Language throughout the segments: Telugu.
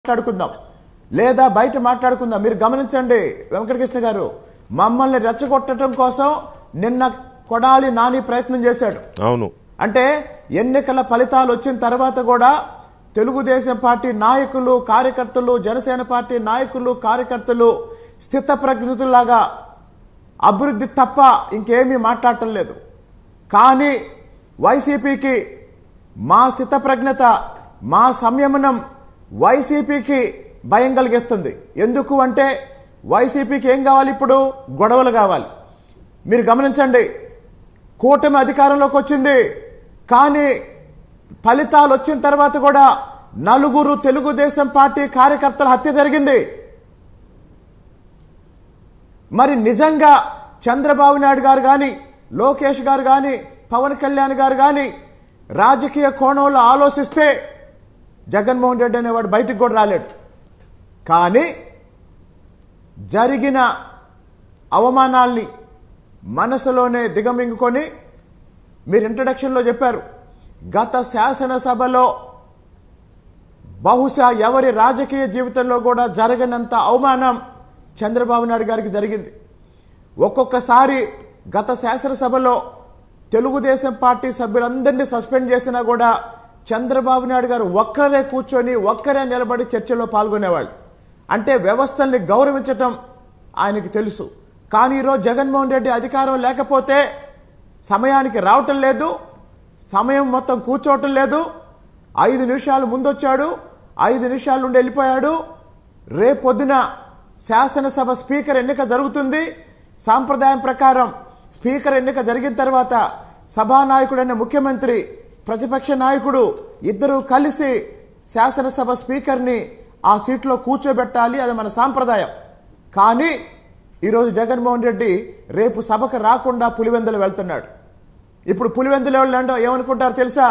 మాట్లాడుకుందాం లేదా బయట మాట్లాడుకుందాం మీరు గమనించండి వెంకటకృష్ణ గారు మమ్మల్ని రెచ్చగొట్టడం కోసం నిన్న కొడాలి నాని ప్రయత్నం చేశాడు అవును అంటే ఎన్నికల ఫలితాలు వచ్చిన తర్వాత కూడా తెలుగుదేశం పార్టీ నాయకులు కార్యకర్తలు జనసేన పార్టీ నాయకులు కార్యకర్తలు స్థితప్రజ్ఞతులాగా అభివృద్ధి తప్ప ఇంకేమీ మాట్లాడటం లేదు కానీ వైసీపీకి మా స్థితప్రజ్ఞత మా సంయమనం వైసీపీకి భయం కలిగిస్తుంది ఎందుకు అంటే వైసీపీకి ఏం కావాలి ఇప్పుడు గొడవలు కావాలి మీరు గమనించండి కూటమి అధికారంలోకి వచ్చింది కానీ ఫలితాలు వచ్చిన తర్వాత కూడా నలుగురు తెలుగుదేశం పార్టీ కార్యకర్తల హత్య జరిగింది మరి నిజంగా చంద్రబాబు నాయుడు గారు కానీ లోకేష్ గారు కానీ పవన్ కళ్యాణ్ గారు కానీ రాజకీయ కోణంలో ఆలోచిస్తే జగన్మోహన్ రెడ్డి అనేవాడు బయటికి కూడా రాలేడు కానీ జరిగిన అవమానాల్ని మనసులోనే దిగమింగుకొని మీరు ఇంట్రడక్షన్లో చెప్పారు గత శాసనసభలో బహుశా ఎవరి రాజకీయ జీవితంలో కూడా జరగనంత అవమానం చంద్రబాబు నాయుడు గారికి జరిగింది ఒక్కొక్కసారి గత శాసనసభలో తెలుగుదేశం పార్టీ సభ్యులందరినీ సస్పెండ్ చేసినా కూడా చంద్రబాబు నాయుడు గారు ఒక్కరే కూర్చొని ఒక్కరే నిలబడి చర్చలో పాల్గొనేవాళ్ళు అంటే వ్యవస్థల్ని గౌరవించటం ఆయనకి తెలుసు కానీ ఈరోజు జగన్మోహన్ రెడ్డి అధికారం లేకపోతే సమయానికి రావటం లేదు సమయం మొత్తం కూర్చోవటం లేదు ఐదు నిమిషాలు ముందొచ్చాడు ఐదు నిమిషాల నుండి వెళ్ళిపోయాడు రేపొద్దున శాసనసభ స్పీకర్ ఎన్నిక జరుగుతుంది సాంప్రదాయం ప్రకారం స్పీకర్ ఎన్నిక జరిగిన తర్వాత సభానాయకుడైన ముఖ్యమంత్రి ప్రతిపక్ష నాయకుడు ఇద్దరూ కలిసి శాసనసభ స్పీకర్ని ఆ సీట్లో కూర్చోబెట్టాలి అది మన సాంప్రదాయం కానీ ఈరోజు జగన్మోహన్ రెడ్డి రేపు సభకు రాకుండా పులివెందులు వెళ్తున్నాడు ఇప్పుడు పులివెందులు వెళ్ళండో ఏమనుకుంటారు తెలుసా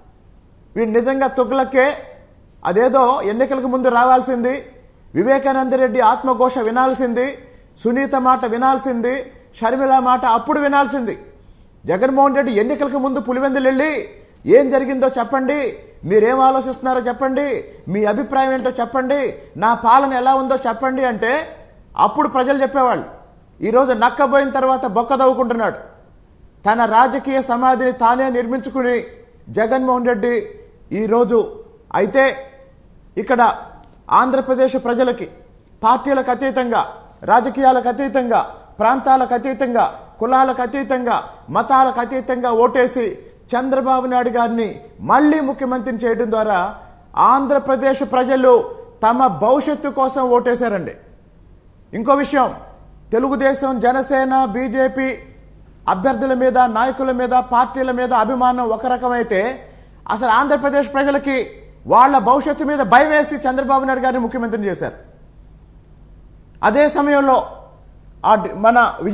వీడు నిజంగా తుగ్లకే అదేదో ఎన్నికలకు ముందు రావాల్సింది వివేకానంద రెడ్డి ఆత్మఘోష వినాల్సింది సునీత మాట వినాల్సింది షర్మిల మాట అప్పుడు వినాల్సింది జగన్మోహన్ రెడ్డి ఎన్నికలకు ముందు పులివెందులు వెళ్ళి ఏం జరిగిందో చెప్పండి మీరేం ఆలోచిస్తున్నారో చెప్పండి మీ అభిప్రాయం ఏంటో చెప్పండి నా పాలన ఎలా ఉందో చెప్పండి అంటే అప్పుడు ప్రజలు చెప్పేవాళ్ళు ఈరోజు నక్కబోయిన తర్వాత బొక్క దవ్వుకుంటున్నాడు తన రాజకీయ సమాధిని తానే నిర్మించుకుని జగన్మోహన్ రెడ్డి ఈరోజు అయితే ఇక్కడ ఆంధ్రప్రదేశ్ ప్రజలకి పార్టీలకు అతీతంగా రాజకీయాలకు అతీతంగా ప్రాంతాలకు అతీతంగా కులాలకు అతీతంగా మతాలకు అతీతంగా ఓటేసి చంద్రబాబు నాయుడు గారిని మళ్ళీ ముఖ్యమంత్రిని చేయడం ద్వారా ఆంధ్రప్రదేశ్ ప్రజలు తమ భవిష్యత్తు కోసం ఓటేశారండి ఇంకో విషయం తెలుగుదేశం జనసేన బీజేపీ అభ్యర్థుల మీద నాయకుల మీద పార్టీల మీద అభిమానం ఒక రకమైతే అసలు ఆంధ్రప్రదేశ్ ప్రజలకి వాళ్ళ భవిష్యత్తు మీద భయం వేసి చంద్రబాబు నాయుడు గారిని ముఖ్యమంత్రిని చేశారు అదే సమయంలో ఆ డి- మన